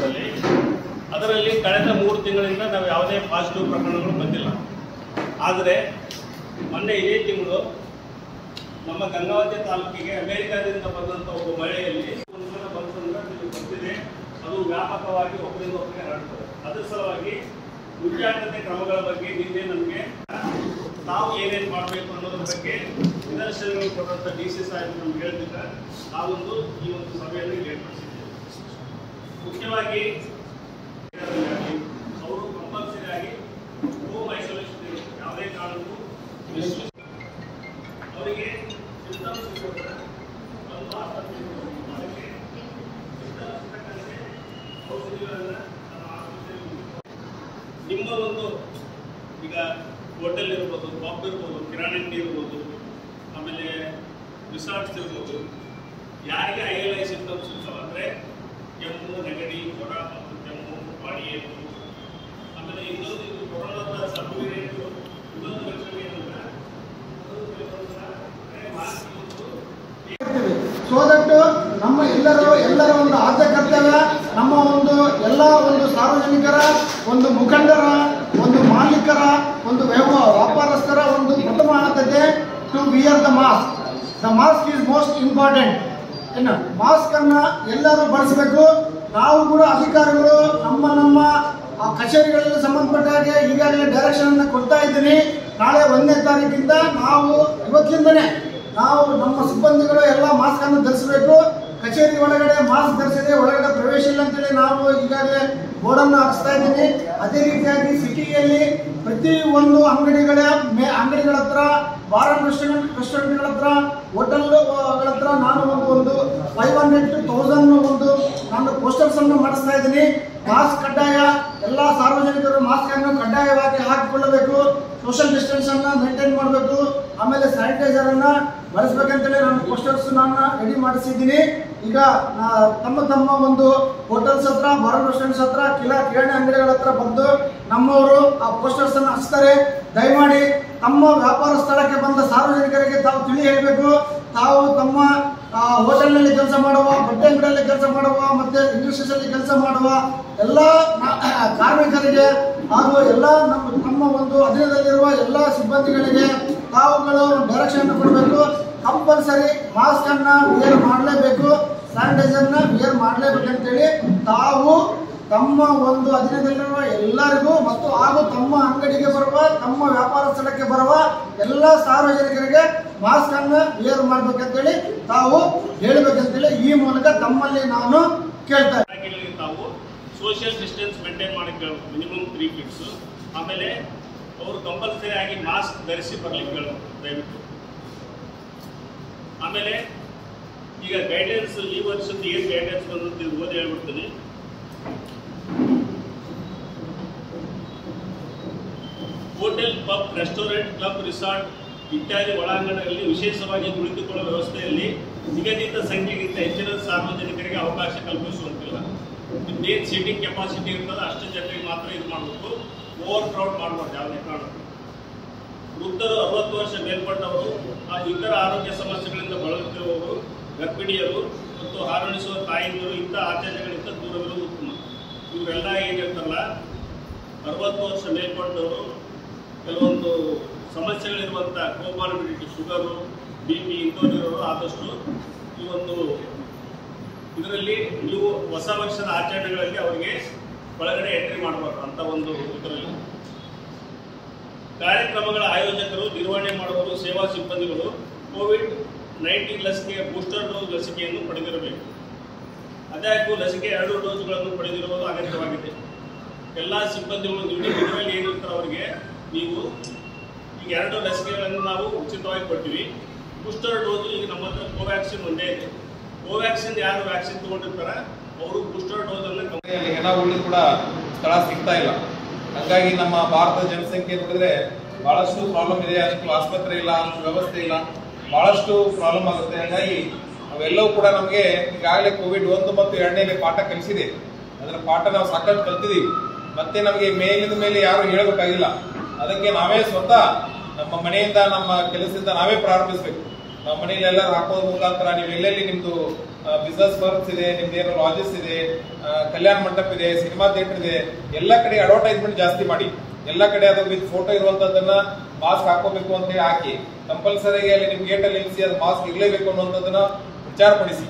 ಅಲ್ಲಿ ಅದರಲ್ಲಿ ಕಳೆದ ಮೂರು ತಿಂಗಳಿಂದ ನಾವು ಯಾವುದೇ ಪಾಸಿಟಿವ್ ಪ್ರಕರಣಗಳು ಬಂದಿಲ್ಲ ಆದರೆ ಮೊನ್ನೆ ಇದೇ ತಿಂಗಳು ನಮ್ಮ ಗಂಗಾವತಿ ತಾಲೂಕಿಗೆ ಅಮೆರಿಕದಿಂದ ಬಂದಂಥ ಒಬ್ಬ ಮಹಿಳೆಯಲ್ಲಿ ಒಂದು ಸಲ ಬಂತಂದ್ರೆ ನಿಮಗೆ ಗೊತ್ತಿದೆ ಅದು ವ್ಯಾಪಕವಾಗಿ ಒಬ್ಬರಿಂದ ಒಬ್ಬರಿಗೆ ಹರಡ್ತದೆ ಅದ್ರ ಸಲುವಾಗಿ ಮುಂಜಾಗ್ರತೆ ಕ್ರಮಗಳ ಬಗ್ಗೆ ನಿನ್ನೆ ನಮಗೆ ನಾವು ಏನೇನು ಮಾಡಬೇಕು ಅನ್ನೋದ್ರ ಬಗ್ಗೆ ನಿದರ್ಶನಗಳು ಕೊಟ್ಟಂಥ ಡಿ ಸಿ ಸಾಹೇಬ್ ನಮ್ಗೆ ಹೇಳ್ತಿದ್ದ ನಾವೊಂದು ಈ ಒಂದು ಸಭೆಯಲ್ಲಿ ಏರ್ಪಡಿಸಿದ್ದೇವೆ ಮುಖ್ಯವಾಗಿ ಅವರು ಕಂಪಲ್ಸರಿ ಆಗಿ ಹೋಮ್ ಐಸೋಲೇಷನ್ ಇರುತ್ತೆ ಯಾವುದೇ ಕಾರಣಕ್ಕೂ ಮಿಸ್ಯೂಸ್ ಅವರಿಗೆ ಸಿಂಟಮ್ಸ್ ಇರ್ತದೆ ಒಂದು ಆಸ್ಪತ್ರೆಗೆ ಹೋಗಿ ಅದಕ್ಕೆ ಸಿಂಟಮ್ಸ್ ತಕ್ಕಂತೆ ಔಷಧಿಗಳನ್ನು ನಮ್ಮ ಆಸ್ಪತ್ರೆಯಲ್ಲಿ ನಿಮ್ಮ ಒಂದು ಈಗ ಹೋಟೆಲ್ ಇರ್ಬೋದು ಪಾಪ್ ಇರ್ಬೋದು ಕಿರಾಣಿ ಅಂಗಡಿ ಇರ್ಬೋದು ಆಮೇಲೆ ರಿಸಾರ್ಟ್ಸ್ ಇರ್ಬೋದು ಯಾರಿಗೆ ಐ ಎಲ್ ಐ ಸಿಂಟಮ್ಸ್ ಇರ್ತಾವೆ ಅಂದರೆ ಕೆಮ್ಮು ನೆಗಡಿ ಜ್ವರ ಮತ್ತು ಕೆಮ್ಮು ಬಾಡಿ ಏಟು ಆಮೇಲೆ ಇನ್ನೊಂದು ಇದು ಕೊರೋನಾದ ಸಬ್ ವೇರಿಯಂಟ್ ಇನ್ನೊಂದು ಲಕ್ಷಣ ಏನಂದ್ರೆ ಮಾಸ್ಕ್ ಸೊ ದಟ್ ನಮ್ಮ ಎಲ್ಲರ ಎಲ್ಲರ ಒಂದು ಆದ್ಯ ಕರ್ತವ್ಯ ನಮ್ಮ ಒಂದು ಎಲ್ಲ ಒಂದು ಸಾರ್ವಜನಿಕರ ಒಂದು ಮುಖಂಡರ ಒಂದು ಮಾಲೀಕರ ಒಂದು ವ್ಯವಹಾರ ವ್ಯಾಪಾರಸ್ಥರ ಒಂದು ಪ್ರಥಮ ಆದ್ಯತೆ to wear the mask the mask is most important ಏನು ಮಾಸ್ಕ್ ಅನ್ನ ಎಲ್ಲರೂ ಬಳಸಬೇಕು ನಾವು ಕೂಡ ಅಧಿಕಾರಿಗಳು ನಮ್ಮ ನಮ್ಮ ಆ ಕಚೇರಿಗಳಲ್ಲಿ ಸಂಬಂಧಪಟ್ಟ ಹಾಗೆ ಈಗಾಗಲೇ ಡೈರೆಕ್ಷನ್ ಅನ್ನ ಕೊಡ್ತಾ ಇದ್ದೀನಿ ನಾಳೆ ಒಂದನೇ ತಾರೀಕಿಂದ ನಾವು ಇವತ್ತಿಂದನೇ ನಾವು ನಮ್ಮ ಸಿಬ್ಬಂದಿಗಳು ಎಲ್ಲ ಮಾಸ್ಕ್ ಅನ್ನು ಧರಿಸಬೇಕು ಕಚೇರಿ ಒಳಗಡೆ ಮಾಸ್ಕ್ ಧರಿಸದೆ ಒಳಗಡೆ ಪ್ರವೇಶ ಇಲ್ಲ ಅಂತೇಳಿ ನಾವು ಈಗಾಗಲೇ ಬೋರ್ಡನ್ನು ಹಾಕಿಸ್ತಾ ಇದ್ದೀನಿ ಅದೇ ರೀತಿಯಾಗಿ ಸಿಟಿಯಲ್ಲಿ ಪ್ರತಿ ಒಂದು ಅಂಗಡಿಗಳ ಮೇ ಅಂಗಡಿಗಳ ಹತ್ರ ಬಾರ್ ಅಂಡ್ ರೆಸ್ಟೋರೆಂಟ್ ರೆಸ್ಟೋರೆಂಟ್ಗಳ ಹತ್ರ ಹೋಟೆಲ್ಗಳ ಹತ್ರ ನಾನು ಒಂದು ಒಂದು ಫೈವ್ ಹಂಡ್ರೆಡ್ ಟು ತೌಸಂಡ್ ಒಂದು ನಾನು ಪೋಸ್ಟರ್ಸ್ ಅನ್ನು ಮಾಡಿಸ್ತಾ ಇದ್ದೀನಿ ಮಾಸ್ಕ್ ಕಡ್ಡಾಯ ಎಲ್ಲ ಸಾರ್ವಜನಿಕರು ಮಾಸ್ಕ್ ಅನ್ನು ಕಡ್ಡಾಯವಾಗಿ ಹಾಕಿಕೊಳ್ಳಬೇಕು ಸೋಷಿಯಲ್ ಡಿಸ್ಟೆನ್ಸ್ ಅನ್ನ ಮೇಂಟೈನ್ ಮಾಡಬೇಕು ಆಮೇಲೆ ಸ್ಯಾನಿಟೈಸರ್ ಅನ್ನ ಬಳಸಬೇಕಂತೇಳಿ ನಾನು ಪೋಸ್ಟರ್ಸ್ ನಾನು ರೆಡಿ ಮಾಡಿಸಿದ್ದೀನಿ ಈಗ ನಾ- ತಮ್ಮ ತಮ್ಮ ಒಂದು ಹೋಟೆಲ್ಸ್ ಹತ್ರ ಬಾರ್ ರೆಸ್ಟೋರೆಂಟ್ಸ್ ಹತ್ರ ಕಿಲ ಕಿರಾಣಿ ಅಂಗಡಿಗಳ ಹತ್ರ ಬಂದು ನಮ್ಮವರು ಆ ಪೋಸ್ಟರ್ಸ್ ಅನ್ನು ಹಚ್ತಾರೆ ದಯಮಾಡಿ ತಮ್ಮ ವ್ಯಾಪಾರ ಸ್ಥಳಕ್ಕೆ ಬಂದ ಸಾರ್ವಜನಿಕರಿಗೆ ತಾವು ತಿಳಿ ಹೇಳಬೇಕು ತಾವು ತಮ್ಮ ಆ, ಹೋಟೆಲ್ನಲ್ಲಿ ಕೆಲಸ ಮಾಡುವ ಬಟ್ಟೆ ಅಂಗಡಿಯಲ್ಲಿ ಕೆಲಸ ಮಾಡುವ ಮತ್ತೆ ಇಂಡಸ್ಟ್ರೀಸ್ ಅಲ್ಲಿ ಕೆಲಸ ಮಾಡುವ ಎಲ್ಲ ನ- ಕಾರ್ಮಿಕರಿಗೆ ಹಾಗೂ ಎಲ್ಲ ನಮ್ಮ ನಮ್ಮ ಒಂದು ಅಧೀನದಲ್ಲಿರುವ ಎಲ್ಲ ಸಿಬ್ಬಂದಿಗಳಿಗೆ ತಾವುಗಳು ಡೈರೆಕ್ಷನ್ ಅನ್ನು ಕೊಡಬೇಕು ಕಂಪಲ್ಸರಿ ಮಾಸ್ಕ್ ಅನ್ನ ವಿಯರ್ ಮಾಡಲೇಬೇಕು ಸ್ಯಾನಿಟೈಸರ್ ನ ವಿಯರ್ ಮಾಡಲೇಬೇಕಂತೇಳಿ ತಾವು ತಮ್ಮ ಒಂದು ಅಧೀನದಲ್ಲಿರುವ ಎಲ್ಲರಿಗೂ ಮತ್ತು ಹಾಗೂ ತಮ್ಮ ಅಂಗಡಿಗೆ ಬರುವ ತಮ್ಮ ವ್ಯಾಪಾರ ಸ್ಥಳಕ್ಕೆ ಬರುವ ಎಲ್ಲ ಸಾರ್ವಜನಿಕರಿಗೆ ಮಾಸ್ಕ್ ಅನ್ನು ವಿಯರ್ ಮಾಡ್ಬೇಕಂತೇಳಿ ತಾವು ಹೇಳ್ಬೇಕಂತೇಳಿ ಈ ಮೂಲಕ ತಮ್ಮಲ್ಲಿ ನಾನು ಕೇಳ್ತಾ ಇದ್ದೀನಿ. ಬ್ಯಾಗಿನಲ್ಲಿ ತಾವು ಸೋಷಿಯಲ್ ಡಿಸ್ಟೆನ್ಸ್ ಮೇಂಟೈನ್ ಮಾಡಕ್ಕೆ ಹೇಳ್ಬೇಕು ಮಿನಿಮಮ್ ತ್ರೀ ಫೀಟ್ಸ್ ಆಮೇಲೆ ಅವರು ಕಂಪಲ್ಸರಿ ಆಗಿ ಮಾಸ್ಕ್ ಧರಿಸಿ ಬರ್ಲಿಕ್ಕೆ ಹೇಳ್ಬೇಕು ದಯವಿಟ್ಟು ಆಮೇಲೆ ಈಗ ಗೈಡೆನ್ಸ್ ಈ ವರ್ಷದ ಏನು ಗೈಡೆನ್ಸ್ ಬಂದಂತ ಇದು ಓದಿ ಹೇಳ್ಬಿಡ್ತೀನಿ hotel pub restaurant club resort ಇತ್ಯಾದಿ ಒಳಾಂಗಣಗಳಲ್ಲಿ ವಿಶೇಷವಾಗಿ ಕುಳಿತುಕೊಳ್ಳುವ ವ್ಯವಸ್ಥೆಯಲ್ಲಿ ನಿಗದಿತ ಸಂಖ್ಯೆಗಿಂತ ಹೆಚ್ಚಿನ ಸಾರ್ವಜನಿಕರಿಗೆ ಅವಕಾಶ ಕಲ್ಪಿಸುವಂತಿಲ್ಲ ನಿಮ್ದೇನು ಸೀಟಿಂಗ್ ಕೆಪಾಸಿಟಿ ಇರ್ತದೆ ಅಷ್ಟು ಜನರಿಗೆ ಮಾತ್ರ ಇದು ಮಾಡಬೇಕು ಓವರ್ ಕ್ರೌಡ್ ಮಾಡಬಾರ್ದು ಯಾವುದೇ ಕಾರಣಕ್ಕೂ ವೃದ್ಧರು ಅರವತ್ತು ವರ್ಷ ಮೇಲ್ಪಟ್ಟವರು ಆ ಇತರ ಆರೋಗ್ಯ ಸಮಸ್ಯೆಗಳಿಂದ ಬಳಲುತ್ತಿರುವವರು ಗರ್ಭಿಣಿಯರು ಮತ್ತು ಹಾರಣಿಸುವ ತಾಯಂದಿರು ಇಂಥ ಆಚರಣೆಗಳಿಂದ ದೂರವಿರುವುದು ಉತ್ತಮ ಇವರೆಲ್ಲ ಏನಿರ್ತಾರಲ್ಲ ಅರವತ್ತು ವರ್ಷ ಮೇಲ್ಪಟ್ಟವರು ಕೆಲವೊಂದು ಸಮಸ್ಯೆಗಳಿರುವಂಥ ಕೋಮಾರ್ಬಿಡಿಟಿ ಶುಗರು ಬಿ ಪಿ ಇಂಥವ್ರಿರೋರು ಆದಷ್ಟು ಈ ಒಂದು ಇದರಲ್ಲಿ ನೀವು ಹೊಸ ವರ್ಷದ ಆಚರಣೆಗಳಲ್ಲಿ ಅವರಿಗೆ ಒಳಗಡೆ ಎಂಟ್ರಿ ಮಾಡಬಾರ್ದು ಅಂತ ಒಂದು ಇದರಲ್ಲಿ ಕಾರ್ಯಕ್ರಮಗಳ ಆಯೋಜಕರು ನಿರ್ವಹಣೆ ಮಾಡುವವರು ಸೇವಾ ಸಿಬ್ಬಂದಿಗಳು ಕೋವಿಡ್ ನೈನ್ಟೀನ್ ಲಸಿಕೆಯ ಬೂಸ್ಟರ್ ಡೋಸ್ ಲಸಿಕೆಯನ್ನು ಪಡೆದಿರಬೇಕು ಆದಾಗ್ಯೂ ಲಸಿಕೆ ಎರಡು ಡೋಸ್ಗಳನ್ನು ಪಡೆದಿರುವುದು ಅಗತ್ಯವಾಗಿದೆ ಎಲ್ಲ ಸಿಬ್ಬಂದಿಗಳು ಡ್ಯೂಟಿ ಇದರಲ್ಲಿ ಏನಿರ್ತಾರೆ ಅವರಿಗೆ ನೀವು ಈಗ ಎರಡು ಲಸಿಕೆಗಳನ್ನು ನಾವು ಉಚಿತವಾಗಿ ಕೊಡ್ತೀವಿ ಬೂಸ್ಟರ್ ಡೋಸು ಈಗ ನಮ್ಮ ಹತ್ರ ಕೋವ್ಯಾಕ್ಸಿನ್ ಒಂದೇ ಇದೆ ಕೋವ್ಯಾಕ್ಸಿನ್ ಯಾರು ವ್ಯಾಕ್ಸಿನ್ ತಗೊಂಡಿರ್ತಾರೆ ಅವರು ಬೂಸ್ಟರ್ ಡೋಸನ್ನು ಕಂಪ್ ಅಲ್ಲಿ ಹೆಣ ಉಳಿದು ಕೂಡ ಸ್ಥಳ ಸಿಗ್ತಾ ಇಲ್ಲ ಹಂಗಾಗಿ ನಮ್ಮ ಭಾರತದ ಜನಸಂಖ್ಯೆ ನೋಡಿದ್ರೆ ಬಹಳಷ್ಟು ಪ್ರಾಬ್ಲಮ್ ಇದೆ ಅಷ್ಟು ಆಸ್ಪತ್ರೆ ಇಲ್ಲ ಅಷ್ಟು ವ್ಯವಸ್ಥೆ ಇಲ್ಲ ಬಹಳಷ್ಟು ಪ್ರಾಬ್ಲಮ್ ಆಗುತ್ತೆ ಹಾಗಾಗಿ ಅವೆಲ್ಲವೂ ಕೂಡ ನಮಗೆ ಈಗಾಗಲೇ ಕೋವಿಡ್ ಒಂದು ಮತ್ತು ಎರಡನೇ ಪಾಠ ಕಲಿಸಿದೆ ಅದರ ಪಾಠ ನಾವು ಸಾಕಷ್ಟು ಕಲ್ತಿದೀವಿ ಮತ್ತೆ ನಮಗೆ ಮೇಲಿನ ಮೇಲೆ ಯಾರು ಹೇಳಬೇಕಾಗಿಲ್ಲ ಅದಕ್ಕೆ ನಾವೇ ಸ್ವತಃ ನಮ್ಮ ಮನೆಯಿಂದ ನಮ್ಮ ಕೆಲಸದಿಂದ ನಾವೇ ಪ್ರಾರಂಭಿಸಬೇಕು ನಮ್ಮ ಮನೆಯಲ್ಲಿ ಎಲ್ಲರೂ ಹಾಕೋದ್ರ ಮುಖಾಂತರ ನೀವು ಎಲ್ಲೆಲ್ಲಿ ನಿಮ್ದು ಬಿಸ್ನೆಸ್ ಪಾರ್ಕ್ಸ್ ಇದೆ ನಿಮ್ದೇನು ಲಾಜಸ್ ಇದೆ ಆ, ಕಲ್ಯಾಣ ಮಂಟಪ ಇದೆ ಸಿನಿಮಾ ಥಿಯೇಟರ್ ಇದೆ ಎಲ್ಲ ಕಡೆ ಅಡ್ವರ್ಟೈಸ್ಮೆಂಟ್ ಜಾಸ್ತಿ ಮಾಡಿ ಎಲ್ಲ ಕಡೆ ಅದು ವಿತ್ ಫೋಟೋ ಇರುವಂತದ್ದನ್ನ ಮಾಸ್ಕ್ ಹಾಕೋಬೇಕು ಅಂತ ಹೇಳಿ ಹಾಕಿ ಕಂಪಲ್ಸರಿ ಅಲ್ಲಿ ನಿಮ್ ಗೇಟ್ ಅಲ್ಲಿ ನಿಲ್ಲಿಸಿ ಅದು ಮಾಸ್ಕ್ ಇರಲೇಬೇಕು ಅನ್ನುವಂಥದ್ದನ್ನ ವಿಚಾರಪಡಿಸಿ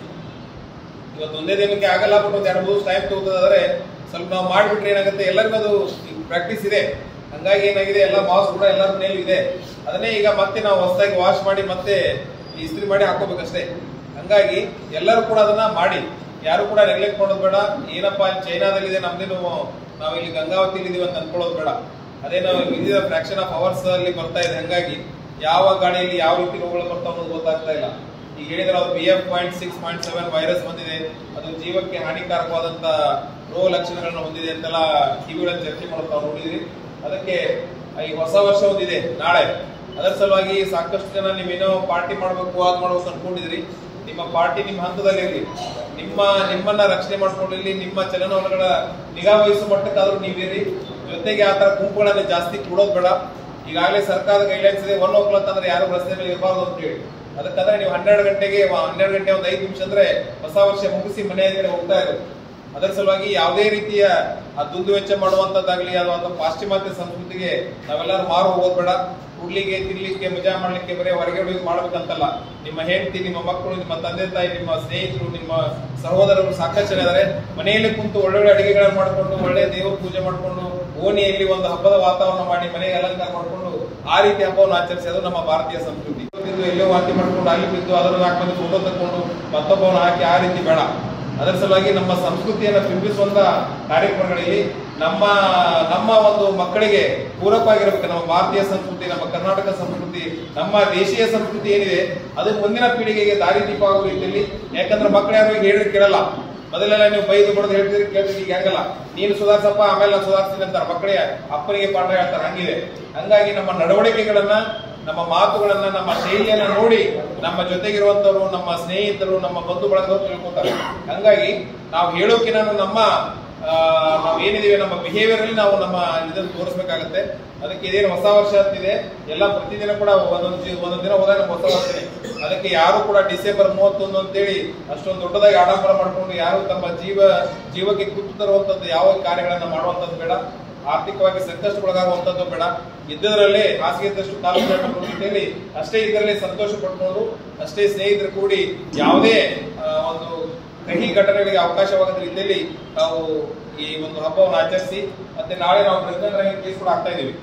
ಇವತ್ತು ಒಂದೇ ದಿನಕ್ಕೆ ಆಗಲ್ಲ ಬಟ್ ಒಂದು ಎರಡು ಮೂರು ಟೈಮ್ ತಗೋತದಾದ್ರೆ ಸ್ವಲ್ಪ ನಾವು ಮಾಡಿಬಿಟ್ರೆ ಏನಾಗುತ್ತೆ ಎಲ್ಲರಿಗೂ ಅದು ಪ್ರಾಕ್ಟೀಸ್ ಇದೆ ಹಂಗಾಗಿ ಏನಾಗಿದೆ ಎಲ್ಲ ಮಾಸ್ಕ್ ಕೂಡ ಎಲ್ಲರ ಮನೆಯಲ್ಲೂ ಇದೆ ಅದನ್ನೇ ಈಗ ಮತ್ತೆ ನಾವು ಹೊಸದಾಗಿ ವಾಶ್ ಮಾಡಿ ಮತ್ತೆ ಇಸ್ತ್ರಿ ಮಾಡಿ ಹಾಕೋಬೇಕಷ್ಟೇ ಹಂಗಾಗಿ ಎಲ್ಲರೂ ಕೂಡ ಅದನ್ನ ಮಾಡಿ ಯಾರು ಕೂಡ ನೆಗ್ಲೆಕ್ಟ್ ಮಾಡೋದು ಬೇಡ ಏನಪ್ಪಾ ಇಲ್ಲಿ ಚೈನಾದಲ್ಲಿದೆ ನಮ್ದೇನು ನಾವು ಇಲ್ಲಿ ಗಂಗಾವತಿಲಿ ಇದೀವಿ ಅಂತ ಅನ್ಕೊಳ್ಳೋದು ಬೇಡ ಅದೇ ನಾವು ಇದ್ದಿದ ಫ್ರಾಕ್ಷನ್ ಆಫ್ ಅವರ್ಸ್ ಅಲ್ಲಿ ಬರ್ತಾ ಇದೆ ಹಂಗಾಗಿ ಯಾವ ಗಾಡಿಯಲ್ಲಿ ಯಾವ ರೀತಿ ರೋಗಗಳು ಬರ್ತಾವ ಅನ್ನೋದು ಗೊತ್ತಾಗ್ತಾ ಇಲ್ಲ ಈಗ ಹೇಳಿದ್ರೆ ಅದು B F point six point seven virus ಬಂದಿದೆ ಅದು ಜೀವಕ್ಕೆ ಹಾನಿಕಾರಕವಾದಂತ ರೋಗ ಲಕ್ಷಣಗಳನ್ನು ಹೊಂದಿದೆ ಅಂತೆಲ್ಲ ಟಿವಿಗಳಲ್ಲಿ ಚರ್ಚೆ ಮಾಡೋದು ನಾವು ನೋಡಿದ್ರಿ ಅದಕ್ಕೆ ಈ ಹೊಸ ವರ್ಷ ಒಂದಿದೆ ನಾಳೆ ಅದರ ಸಲುವಾಗಿ ಸಾಕಷ್ಟು ಜನ ನೀವೇನೋ ಪಾರ್ಟಿ ಮಾಡ್ಬೇಕು ಅದ್ ಮಾಡ್ಬೇಕು ಅನ್ಕೊಂಡಿದ್ರಿ ನಿಮ್ಮ ಪಾರ್ಟಿ ನಿಮ್ಮ ಹಂತದಲ್ಲಿ ಇರಲಿ ನಿಮ್ಮ ನಿಮ್ಮನ್ನ ರಕ್ಷಣೆ ಮಾಡ್ಕೊಂಡಿರ್ಲಿ ನಿಮ್ಮ ಚಲನವಲನಗಳ ನಿಗಾ ವಹಿಸುವ ಮಟ್ಟಕ್ಕಾದ್ರೂ ನೀವಿರಿ ಜೊತೆಗೆ ಆ ತರ ಗುಂಪುಗಳನ್ನ ಜಾಸ್ತಿ ಕೂಡೋದು ಬೇಡ ಈಗಾಗಲೇ ಸರ್ಕಾರದ ಗೈಡ್ಲೈನ್ಸ್ ಇದೆ ಒನ್ ಓ ಕ್ಲಾಕ್ ಅಂದ್ರೆ ಯಾರು ರಸ್ತೆ ಮೇಲೆ ಇರಬಾರ್ದು ಅಂತ ಹೇಳಿ ಅದಕ್ಕಂದ್ರೆ ನೀವು ಹನ್ನೆರಡು ಗಂಟೆಗೆ ವ- ಹನ್ನೆರಡು ಗಂಟೆ ಒಂದು ಐದು ನಿಮಿಷ ಅಂದ್ರೆ ಹೊಸ ವರ್ಷ ಮುಗಿಸಿ ಮನೆಯ ಕಡೆ ಹೋಗ್ತಾ ಇರೋದು ಅದರ ಸಲುವಾಗಿ ಯಾವುದೇ ರೀತಿಯ ಆ ದುಂದು ವೆಚ್ಚ ಮಾಡುವಂತದ್ದಾಗ್ಲಿ ಅದು ಅಥವಾ ಪಾಶ್ಚಿಮಾತ್ಯ ಸಂಸ್ಕೃತಿಗೆ ನಾವೆಲ್ಲರೂ ಮಾರು ಹೋಗೋದು ಬೇಡ ಕುಡ್ಲಿಕ್ಕೆ ತಿನ್ಲಿಕ್ಕೆ ಮಜಾ ಮಾಡ್ಲಿಕ್ಕೆ ಬರೀ ಹೊರಗೆ ಹೋಗಿ ಮಾಡ್ಬೇಕಂತಲ್ಲ ನಿಮ್ಮ ಹೆಂಡತಿ ನಿಮ್ಮ ಮಕ್ಕಳು ನಿಮ್ಮ ತಂದೆ ತಾಯಿ ನಿಮ್ಮ ಸ್ನೇಹಿತರು ನಿಮ್ಮ ಸಹೋದರರು ಸಾಕಷ್ಟು ಜನ ಇದಾರೆ ಮನೆಯಲ್ಲಿ ಕುಂತು ಒಳ್ಳೊಳ್ಳೆ ಅಡಿಗೆಗಳನ್ನು ಮಾಡ್ಕೊಂಡು ಒಳ್ಳೆ ದೇವರ ಪೂಜೆ ಮಾಡ್ಕೊಂಡು ಓಣಿಯಲ್ಲಿ ಒಂದು ಹಬ್ಬದ ವಾತಾವರಣ ಮಾಡಿ ಮನೆಗೆ ಅಲಂಕಾರ ಮಾಡ್ಕೊಂಡು ಆ ರೀತಿ ಹಬ್ಬವನ್ನು ಆಚರಿಸಿ ಅದು ನಮ್ಮ ಭಾರತೀಯ ಸಂಸ್ಕೃತಿ ಬಿದ್ದು ಎಲ್ಲೋ ವಾಂತಿ ಮಾಡ್ಕೊಂಡು ಅಲ್ಲಿ ಬಿದ್ದು ಅದರ ನಾಲ್ಕು ಮಂದಿ ಫೋಟೋ ತಕೊಂಡು ಮತ್ತೊಬ್ಬವನ್ನ ಹಾಕಿ ಆ ರೀತಿ ಬೇಡ ಅದರ ಸಲುವಾಗಿ ನಮ್ಮ ಸಂಸ್ಕೃತಿಯನ್ನು ಬಿಂಬಿಸುವಂತ ಕಾರ್ಯಕ್ರಮಗಳಲ್ಲಿ ನಮ್ಮ ನಮ್ಮ ಒಂದು ಮಕ್ಕಳಿಗೆ ಪೂರಕವಾಗಿರಬೇಕು ನಮ್ಮ ಭಾರತೀಯ ಸಂಸ್ಕೃತಿ ನಮ್ಮ ಕರ್ನಾಟಕ ಸಂಸ್ಕೃತಿ ನಮ್ಮ ದೇಶೀಯ ಸಂಸ್ಕೃತಿ ಏನಿದೆ ಅದು ಮುಂದಿನ ಪೀಳಿಗೆಗೆ ದಾರಿದೀಪ ಆಗುವ ರೀತಿಯಲ್ಲಿ ಯಾಕಂದ್ರೆ ಮಕ್ಕಳು ಯಾರು ಈಗ ಹೇಳಿದ್ರೆ ಕೇಳಲ್ಲ ಮೊದಲೆಲ್ಲ ನೀವು ಬೈದು ಬಡದು ಹೇಳ್ತೀರಿ ಕೇಳ್ತೀರಿ ಈಗ ಹಂಗಲ್ಲ ನೀನು ಸುಧಾರಿಸಪ್ಪ ಆಮೇಲೆ ನಾನು ಸುಧಾರಿಸ್ತೀನಿ ಅಂತಾರೆ ಮಕ್ಕಳಿಗೆ ಅಪ್ಪನಿಗೆ ಪಾಠ ಹೇಳ್ತಾರೆ ಹಂಗಿದೆ ಹಂಗಾಗಿ ನಮ್ಮ ನಡವಳಿಕೆಗಳನ್ನ ನಮ್ಮ ಮಾತುಗಳನ್ನ ನಮ್ಮ ಶೈಲಿಯನ್ನ ನೋಡಿ ನಮ್ಮ ಜೊತೆಗಿರುವಂತವರು ನಮ್ಮ ಸ್ನೇಹಿತರು ನಮ್ಮ ಬಂಧು ಬಳಗದವರು ತಿಳ್ಕೊತಾರೆ ಹಂಗಾಗಿ ನಾವು ಹೇಳೋಕಿನ ನಮ್ಮ ಆ, ನಾವು ಏನಿದೀವಿ ನಮ್ಮ ಬಿಹೇವಿಯರ್ ಅಲ್ಲಿ ನಾವು ನಮ್ಮ ಇದನ್ನು ತೋರಿಸ್ಬೇಕಾಗತ್ತೆ ಅದಕ್ಕೆ ಇದೇನು ಹೊಸ ವರ್ಷ ಅಂತಿದೆ ಎಲ್ಲ ಪ್ರತಿದಿನ ಕೂಡ ಒಂದೊಂದು ಜಿ- ಒಂದೊಂದು ದಿನ ಹೋದಾಗ ನಮ್ಮ ಹೊಸ ವರ್ಷನೇ ಅದಕ್ಕೆ ಯಾರು ಕೂಡ ಡಿಸೆಂಬರ್ ಮೂವತ್ತೊಂದು ಅಂತೇಳಿ ಅಷ್ಟೊಂದು ದೊಡ್ಡದಾಗಿ ಆಡಂಬರ ಮಾಡ್ಕೊಂಡು ಯಾರು ತಮ್ಮ ಜೀವ ಜೀವಕ್ಕೆ ಕುತ್ತು ತರುವಂತದ್ದು ಯಾವ ಕಾರ್ಯಗಳನ್ನ ಮಾಡುವಂತದ್ದು ಬೇಡ ಆರ್ಥಿಕವಾಗಿ ಸಂಕಷ್ಟಕ್ಕೊಳಗಾಗುವಂತದ್ದು ಬೇಡ ಇದ್ದದರಲ್ಲೇ ಹಾಸಿಗೆ ಇದ್ದಷ್ಟು ಕಾಲು ಹೇಳಿ ಅಷ್ಟೇ ಇದರಲ್ಲಿ ಸಂತೋಷ ಪಡ್ಕೊಂಡು ಅಷ್ಟೇ ಸ್ನೇಹಿತರು ಕೂಡಿ ಯಾವುದೇ ಆ, ಒಂದು ಕಹಿ ಘಟನೆಗಳಿಗೆ ಅವಕಾಶವಾಗದ ರೀತಿಯಲ್ಲಿ ನಾವು ಈ ಒಂದು ಹಬ್ಬವನ್ನು ಆಚರಿಸಿ ಮತ್ತೆ ನಾಳೆ ನಾವು ಡ್ರಗ್ ಡ್ರೈವಿಂಗ್ ಕೇಸ್ ಕೂಡ ಆಗ್ತಾ ಇದೀವಿ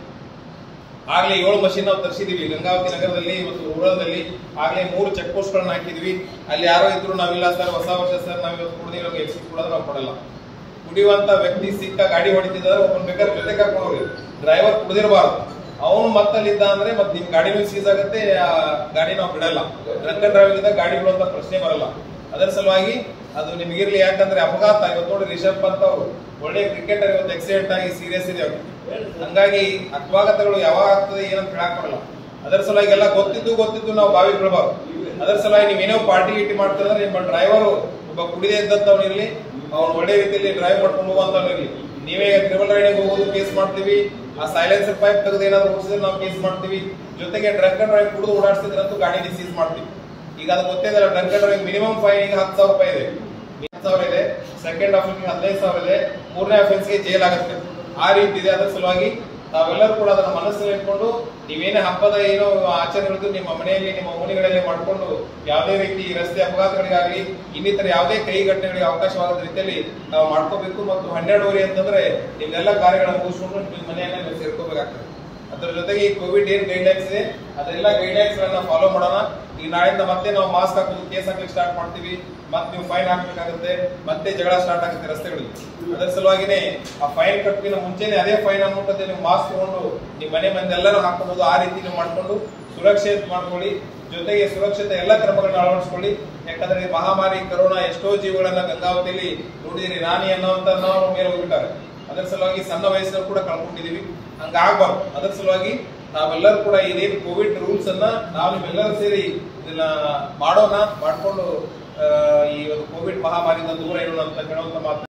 ಆಗ್ಲೇ ಏಳು ಮಷಿನ್ ನಾವು ತರಿಸಿದೀವಿ ಗಂಗಾವತಿ ನಗರದಲ್ಲಿ ಮತ್ತು ರೂರಲ್ದಲ್ಲಿ ಆಗ್ಲೇ ಮೂರು ಚೆಕ್ ಪೋಸ್ಟ್ ಗಳನ್ನ ಹಾಕಿದ್ವಿ ಅಲ್ಲಿ ಯಾರೋ ಇದ್ರು ನಾವಿಲ್ಲ ಸರ್ ಹೊಸ ವರ್ಷ ಸರ್ ನಾವು ಇವತ್ತು ಕುಡಿದಿರೋ ಎಕ್ಸಿಟ್ ಕೊಡೋದು ನಾವು ಕೊಡಲ್ಲ ಕುಡಿಯುವಂತ ವ್ಯಕ್ತಿ ಸಿಕ್ಕ ಗಾಡಿ ಹೊಡಿತಿದ್ದಾರೆ ಒಬ್ಬನ ಬೇಕಾದ್ರೆ ಜೊತೆ ಕರ್ಕೊಂಡು ಹೋಗಿ ಡ್ರೈವರ್ ಕುಡಿದಿರಬಾರ್ದು ಅವನು ಮತ್ತಲ್ಲಿದ್ದ ಅಂದ್ರೆ ಮತ್ತೆ ನಿಮ್ ಗಾಡಿನೂ ಸೀಸ್ ಆಗುತ್ತೆ ಆ ಗಾಡಿ ನಾವು ಬಿಡಲ್ಲ ಡ್ರಂಕ್ ಅಂಡ್ ಡ್ರೈವಿಂಗ್ ಇದ್ದಾಗ ಗಾಡಿ ಬಿಡುವಂತ ಪ್ರಶ್ನೆ ಬರಲ್ಲ ಅದರ ಸಲುವಾಗಿ ಅದು ನಿಮಗಿರ್ಲಿ ಯಾಕಂದ್ರೆ ಅಪಘಾತ ಇವತ್ತು ನೋಡಿ ರಿಷಬ್ ಪಂತ್ ಅವರು ಒಳ್ಳೆ ಕ್ರಿಕೆಟರ್ ಇವತ್ತು ಆಕ್ಸಿಡೆಂಟ್ ಆಗಿ ಸೀರಿಯಸ್ ಇದೆ ಅವ್ರು ಹಂಗಾಗಿ ಅಪಘಾತಗಳು ಯಾವಾಗ ಆಗ್ತದೆ ಏನಂತ ಹೇಳಕ್ ಬರಲ್ಲ ಅದರ ಸಲುವಾಗಿ ಎಲ್ಲ ಗೊತ್ತಿದ್ದು ಗೊತ್ತಿದ್ದು ನಾವು ಬಾವಿ ಬಿಡಬಾರ್ದು ಅದರ ಸಲುವಾಗಿ ನೀವೇನೋ ಪಾರ್ಟಿ ಗೀಟಿ ಮಾಡ್ತಾರೆ ನಿಮ್ಮ ಡ್ರೈವರು ಒಬ್ಬ ಕುಡಿದೇ ಇದ್ದಂತವ್ನು ಇರ್ಲಿ ಅವ್ನು ಒಳ್ಳೆ ರೀತಿಯಲ್ಲಿ ಡ್ರೈವ್ ಮಾಡ್ಕೊಂಡು ಹೋಗುವಂತವ್ನು ಇರ್ಲಿ ನೀವೇ ಟ್ರಿಬಲ್ ರೈಡಿಂಗ್ ಹೋಗೋದು ಕೇಸ್ ಮಾಡ್ತೀವಿ ಆ ಸೈಲೆನ್ಸರ್ ಪೈಪ್ ತೆಗೆದು ಏನಾದ್ರು ಓಡಿಸಿದ್ರೆ ನಾವು ಕೇಸ್ ಮಾಡ್ತೀವಿ ಜೊತೆಗೆ ಡ್ರಂಕ್ ಅಂಡ್ ಡ್ರೈವ್ ಕುಡಿದು ಓಡಾಡ್ತಿದ್ರಂತೂ ಗಾಡಿ ಸೀಸ್ ಮಾಡ್ತೀವಿ ಈಗ ಅದು ಗೊತ್ತಿದೆ drunk and drive minimum fine ಈಗ ಹತ್ತು ಸಾವಿರ ರೂಪಾಯಿ ಇದೆ ಹತ್ತು ಸಾವಿರ ಇದೆ ಸೆಕೆಂಡ್ ಅಫೆನ್ಸ್ ಹದಿನೈದು ಸಾವಿರ ಇದೆ ಮೂರನೇ ಅಫೆನ್ಸ್ಗೆ ಜೈಲ್ ಆಗುತ್ತೆ ಆ ರೀತಿ ಇದೆ ಅದರ ಸಲುವಾಗಿ ತಾವೆಲ್ಲರೂ ಕೂಡ ಅದನ್ನ ಮನಸ್ಸಲ್ಲಿ ಇಟ್ಕೊಂಡು ನೀವೇನೇ ಹಬ್ಬದ ಏನೋ ಆಚರಣೆಗಳಿದ್ದು ನಿಮ್ಮ ಮನೆಯಲ್ಲಿ ನಿಮ್ಮ ಓಣಿಗಳಲ್ಲಿ ಮಾಡಿಕೊಂಡು ಯಾವುದೇ ರೀತಿ ರಸ್ತೆ ಅಪಘಾತಗಳಿಗಾಗಲಿ ಇನ್ನಿತರ ಯಾವುದೇ ಕೈ ಘಟನೆಗಳಿಗೆ ಅವಕಾಶವಾಗದ ರೀತಿಯಲ್ಲಿ ನಾವು ಮಾಡ್ಕೋಬೇಕು ಮತ್ತು ಹನ್ನೆರಡುವರೆ ಅಂತಂದ್ರೆ ನಿಮ್ಮೆಲ್ಲ ಕಾರ್ಯಗಳನ್ನು ಮುಗಿಸ್ಕೊಂಡು ನಿಮ್ಮ ಮನೆಯನ್ನ ನೀವು ಸೇರ್ಕೋಬೇಕಾಗ್ತದೆ ಅದರ ಜೊತೆಗೆ ಈ ಕೋವಿಡ್ ಏನ್ ಗೈಡ್ಲೈನ್ಸ್ ಇದೆ ಅದೆಲ್ಲ ಗೈಡ್ಲೈನ್ಸ್ ಗಳನ್ನ ಫಾಲೋ ಮಾಡೋಣ ಈಗ ನಾಳೆಯಿಂದ ಮತ್ತೆ ನಾವು ಮಾಸ್ಕ್ ಹಾಕೋದು ಕೇಸ್ ಹಾಕ್ಲಿಕ್ಕೆ ಸ್ಟಾರ್ಟ್ ಮಾಡ್ತೀವಿ ಮತ್ತೆ ನೀವು ಫೈನ್ ಹಾಕ್ಬೇಕಾಗುತ್ತೆ ಮತ್ತೆ ಜಗಳ ಸ್ಟಾರ್ಟ್ ಆಗುತ್ತೆ ರಸ್ತೆಗಳಲ್ಲಿ ಅದರ ಸಲುವಾಗಿನೇ ಆ ಫೈನ್ ಕಟ್ಟಿನ ಮುಂಚೆನೆ ಅದೇ ಫೈನ್ ಅಮೌಂಟ್ ಅದೇ ನೀವು ಮಾಸ್ಕ್ ತಗೊಂಡು ನಿಮ್ಮ ಮನೆ ಮಂದಿ ಎಲ್ಲರೂ ಹಾಕೋಬಹುದು ಆ ರೀತಿ ನೀವು ಮಾಡ್ಕೊಂಡು ಸುರಕ್ಷೆ ಮಾಡ್ಕೊಳ್ಳಿ ಜೊತೆಗೆ ಸುರಕ್ಷತೆ ಎಲ್ಲ ಕ್ರಮಗಳನ್ನ ಅಳವಡಿಸ್ಕೊಳ್ಳಿ ಯಾಕಂದ್ರೆ ಈ ಮಹಾಮಾರಿ ಕರೋನಾ ಎಷ್ಟೋ ಜೀವಗಳನ್ನ ಗಂಗಾವತಿಯಲ್ಲಿ ನೋಡಿದಿರಿ ರಾಣಿ ಅನ್ನೋಂತ ನಾವು ಮೇಲೆ ಹೋಗ್ಬಿಟ್ಟಾರೆ ಅದರ ಸಲುವಾಗಿ ಸಣ್ಣ ವಯಸ್ಸಿನಲ್ಲಿ ಕೂಡ ಕಳ್ಕೊಂಡಿದೀವಿ ಹಂಗಾಗ್ಬಾರ್ದು ಅದರ ಸಲುವಾಗಿ ನಾವೆಲ್ಲರೂ ಕೂಡ ಇದೇನು ಕೋವಿಡ್ ರೂಲ್ಸ್ ಅನ್ನ ನಾವು ನಿಮ್ಮೆಲ್ಲರೂ ಸೇರಿ ಇದನ್ನ ಮಾಡೋಣ ಮಾಡ್ಕೊಂಡು ಆ, ಈ ಒಂದು ಕೋವಿಡ್ ಮಹಾಮಾರಿಯಿಂದ ದೂರ ಇರೋಣ ಅಂತ ಹೇಳುವಂತ ಮಾತು